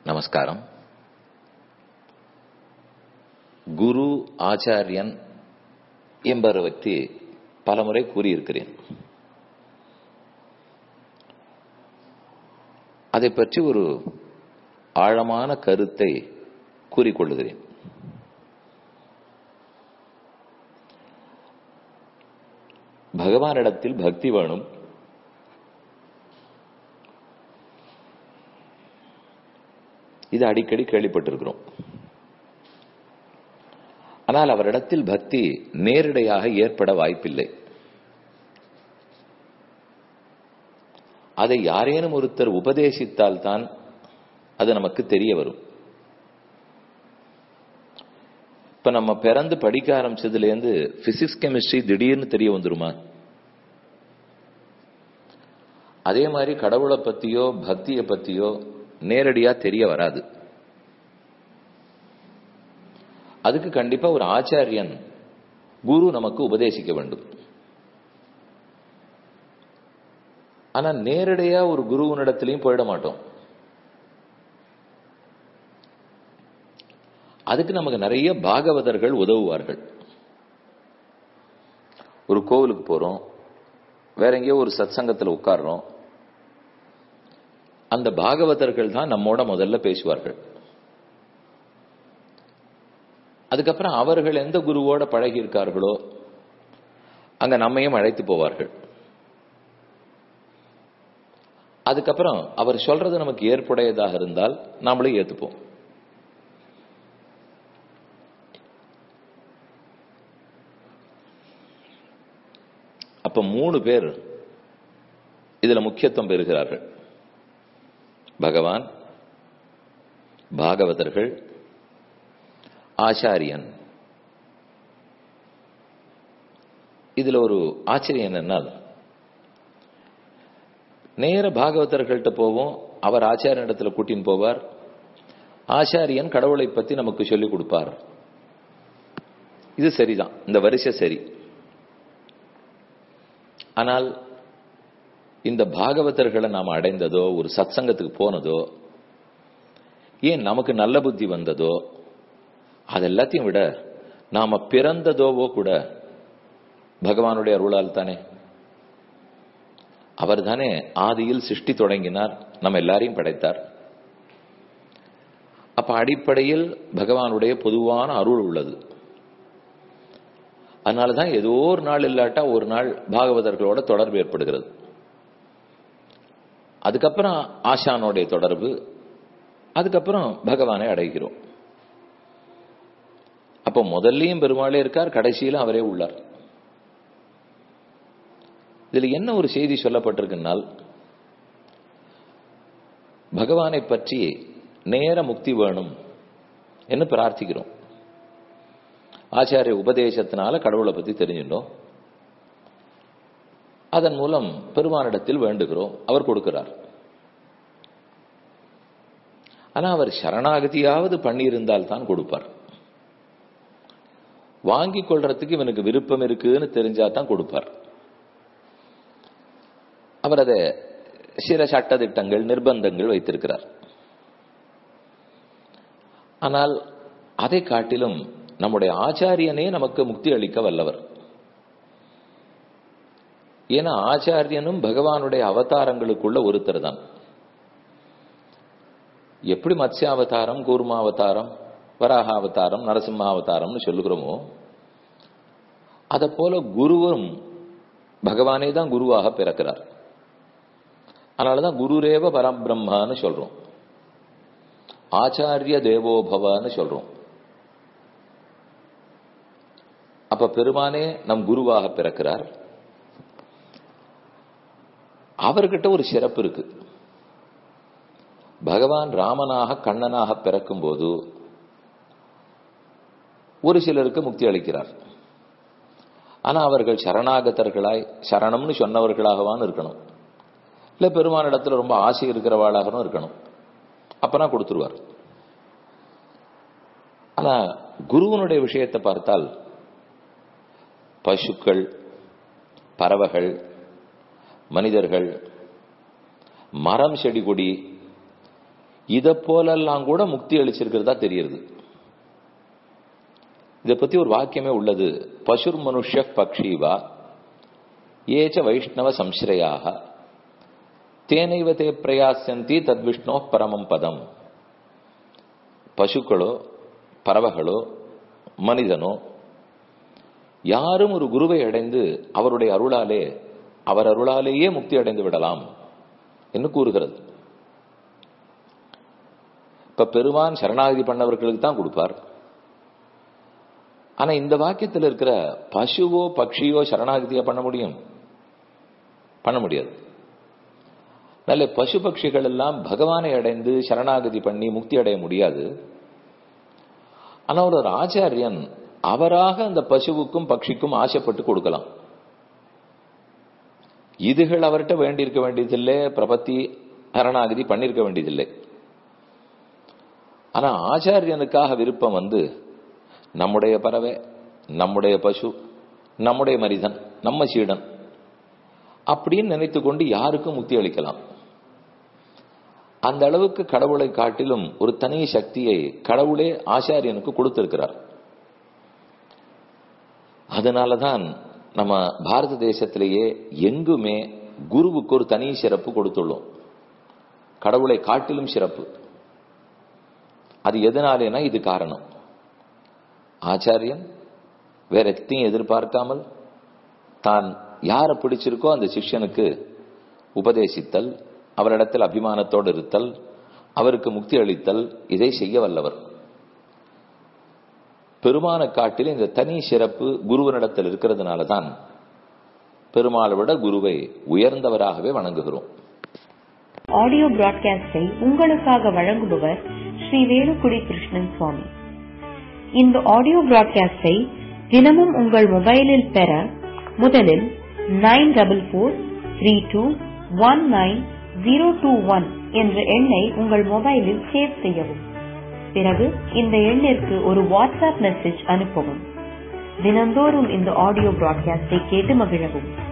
நமஸ்காரம் குரு ஆச்சாரியன் என்பவரை பற்றி பலமுறை கூறியிருக்கிறேன் அதை பற்றி ஒரு ஆழமான கருத்தை கூறிக்கொள்ளுகிறேன் பகவானிடத்தில் பக்தி வேணும் இது அடிக்கடி கேள்விப்பட்டிருக்கிறோம் ஆனால் அவரிடத்தில் பக்தி நேரடியாக ஏற்பட வாய்ப்பில்லை அதை யாரேனும் ஒருத்தர் உபதேசித்தால் தான் அது நமக்கு தெரிய வரும் இப்ப நம்ம பிறந்து படிக்க ஆரம்பிச்சதுல இருந்து பிசிக்ஸ் கெமிஸ்ட்ரி திடீர்னு தெரிய வந்துருமா அதே மாதிரி கடவுளை பத்தியோ பக்தியை பத்தியோ நேரடியா தெரிய வராது அதுக்கு கண்டிப்பா ஒரு ஆச்சாரியன் குரு நமக்கு உபதேசிக்க வேண்டும் ஆனா நேரடியா ஒரு குருவனிடத்திலையும் போயிட மாட்டோம் அதுக்கு நமக்கு நிறைய பாகவதர்கள் உதவுவார்கள் ஒரு கோவிலுக்கு போறோம் வேற எங்கேயோ ஒரு சத் சங்கத்தில் உட்கார்றோம் அந்த பாகவதர்கள் தான் நம்மோட முதல்ல பேசுவார்கள் அதுக்கப்புறம் அவர்கள் எந்த குருவோட பழகி இருக்கார்களோ அங்க நம்மையும் அழைத்து போவார்கள் அதுக்கப்புறம் அவர் சொல்றது நமக்கு ஏற்புடையதாக இருந்தால் நாமளும் ஏத்துப்போம் அப்ப மூணு பேர் இதுல முக்கியத்துவம் பெறுகிறார்கள் பகவான் பாகவதர்கள் ஆச்சாரியன் இதுல ஒரு ஆச்சரியம் என்னன்னா நேர பாகவதர்கள்ட்ட போவோம் அவர் ஆச்சாரியன் இடத்துல கூட்டின்னு போவார் ஆச்சாரியன் கடவுளை பத்தி நமக்கு சொல்லிக் கொடுப்பார் இது சரிதான் இந்த வரிசை சரி ஆனால் இந்த பாகவதர்களை நாம் அடைந்ததோ ஒரு சத் சங்கத்துக்கு போனதோ ஏன் நமக்கு நல்ல புத்தி வந்ததோ அது எல்லாத்தையும் விட நாம பிறந்ததோவோ கூட பகவானுடைய அருளால் தானே அவர் தானே ஆதியில் சிருஷ்டி தொடங்கினார் நம்ம எல்லாரையும் படைத்தார் அப்ப அடிப்படையில் பகவானுடைய பொதுவான அருள் உள்ளது அதனாலதான் ஏதோ ஒரு நாள் இல்லாட்டா ஒரு நாள் பாகவதர்களோட தொடர்பு ஏற்படுகிறது அதுக்கப்புறம் ஆஷானுடைய தொடர்பு அதுக்கப்புறம் பகவானை அடைகிறோம் அப்ப முதல்லையும் பெருமாளே இருக்கார் கடைசியிலும் அவரே உள்ளார் இதுல என்ன ஒரு செய்தி சொல்லப்பட்டிருக்குன்னால் பகவானை பற்றி நேர முக்தி வேணும் என்று பிரார்த்திக்கிறோம் ஆச்சாரிய உபதேசத்தினால கடவுளை பத்தி தெரிஞ்சிட்டோம் அதன் மூலம் பெருமானிடத்தில் வேண்டுகிறோம் அவர் கொடுக்கிறார் ஆனா அவர் சரணாகதியாவது பண்ணியிருந்தால் தான் கொடுப்பார் வாங்கி கொள்றதுக்கு இவனுக்கு விருப்பம் இருக்குன்னு தெரிஞ்சா தான் கொடுப்பார் அவர் அதை சில சட்டத்திட்டங்கள் நிர்பந்தங்கள் வைத்திருக்கிறார் ஆனால் அதை காட்டிலும் நம்முடைய ஆச்சாரியனே நமக்கு முக்தி அளிக்க வல்லவர் ஏன்னா ஆச்சாரியனும் பகவானுடைய அவதாரங்களுக்குள்ள ஒருத்தர் தான் எப்படி மத்ஸ்ய அவதாரம் கூர்மாவதாரம் வராக அவதாரம் நரசிம்ம அவதாரம்னு சொல்லுகிறோமோ அதை போல குருவும் பகவானே தான் குருவாக பிறக்கிறார் அதனாலதான் குருரேவ பரபிரம்மான்னு சொல்றோம் ஆச்சாரிய தேவோபவன்னு சொல்றோம் அப்ப பெருமானே நம் குருவாக பிறக்கிறார் அவர்கிட்ட ஒரு சிறப்பு இருக்கு பகவான் ராமனாக கண்ணனாக பிறக்கும் போது ஒரு சிலருக்கு முக்தி அளிக்கிறார் ஆனா அவர்கள் சரணாகதர்களாய் சரணம்னு சொன்னவர்களாகவான் இருக்கணும் இல்ல பெருமானிடத்துல ரொம்ப ஆசை இருக்கிறவாளாகவும் இருக்கணும் அப்பனா கொடுத்துருவார் ஆனா குருவனுடைய விஷயத்தை பார்த்தால் பசுக்கள் பறவைகள் மனிதர்கள் மரம் செடி கொடி இத போலெல்லாம் கூட முக்தி அளிச்சிருக்கிறதா தெரியுது இதை பத்தி ஒரு வாக்கியமே உள்ளது பசுர் மனுஷ்ய பக்ஷீவா ஏச்ச வைஷ்ணவ சம்ஸ்ரயாக தேனைவ தே பிரயாசந்தி தத்விஷ்ணோ பரமம் பதம் பசுக்களோ பறவைகளோ மனிதனோ யாரும் ஒரு குருவை அடைந்து அவருடைய அருளாலே அவர் அருளாலேயே முக்தி அடைந்து விடலாம் என்று கூறுகிறது இப்ப பெருமான் சரணாகதி பண்ணவர்களுக்கு தான் கொடுப்பார் ஆனா இந்த வாக்கியத்தில் இருக்கிற பசுவோ பக்ஷியோ சரணாகதியா பண்ண முடியும் பண்ண முடியாது நல்ல பசு பட்சிகள் எல்லாம் பகவானை அடைந்து சரணாகதி பண்ணி முக்தி அடைய முடியாது ஆனா ஒரு ஆச்சாரியன் அவராக அந்த பசுவுக்கும் பட்சிக்கும் ஆசைப்பட்டு கொடுக்கலாம் இதுகள் அவர்கிட்ட வேண்டியிருக்க வேண்டியதில்லை பிரபத்தி சரணாகதி பண்ணிருக்க வேண்டியதில்லை ஆனா ஆச்சாரியனுக்காக விருப்பம் வந்து நம்முடைய பறவை நம்முடைய பசு நம்முடைய மனிதன் நம்ம சீடன் அப்படின்னு நினைத்து கொண்டு யாருக்கும் முக்தி அளிக்கலாம் அந்த அளவுக்கு கடவுளை காட்டிலும் ஒரு தனி சக்தியை கடவுளே ஆச்சாரியனுக்கு கொடுத்திருக்கிறார் அதனாலதான் நம்ம பாரத தேசத்திலேயே எங்குமே குருவுக்கு ஒரு தனி சிறப்பு கொடுத்துள்ளோம் கடவுளை காட்டிலும் சிறப்பு அது எதனாலேனா இது காரணம் ஆச்சாரியன் வேற எத்தையும் எதிர்பார்க்காமல் தான் யாரை பிடிச்சிருக்கோ அந்த சிஷ்யனுக்கு உபதேசித்தல் அவரிடத்தில் அபிமானத்தோடு இருத்தல் அவருக்கு முக்தி அளித்தல் இதை செய்ய வல்லவர் பெருமான காட்டில் இந்த தனி சிறப்பு குருவனிடத்தில் இருக்கிறதுனால தான் பெருமாளை விட குருவை உயர்ந்தவராகவே வணங்குகிறோம் ஆடியோ பிராட்காஸ்டை உங்களுக்காக வழங்குபவர் ஸ்ரீ வேலுக்குடி கிருஷ்ணன் சுவாமி இந்த ஆடியோ பிராட்காஸ்டை தினமும் உங்கள் மொபைலில் பெற முதலில் nine double four three two one nine zero two one என்ற எண்ணை உங்கள் மொபைலில் சேவ் செய்யவும் பிறகு இந்த எண்ணிற்கு ஒரு வாட்ஸ்அப் மெசேஜ் அனுப்பவும் தினந்தோறும் இந்த ஆடியோ பிராட்காஸ்டை கேட்டு மகிழவும்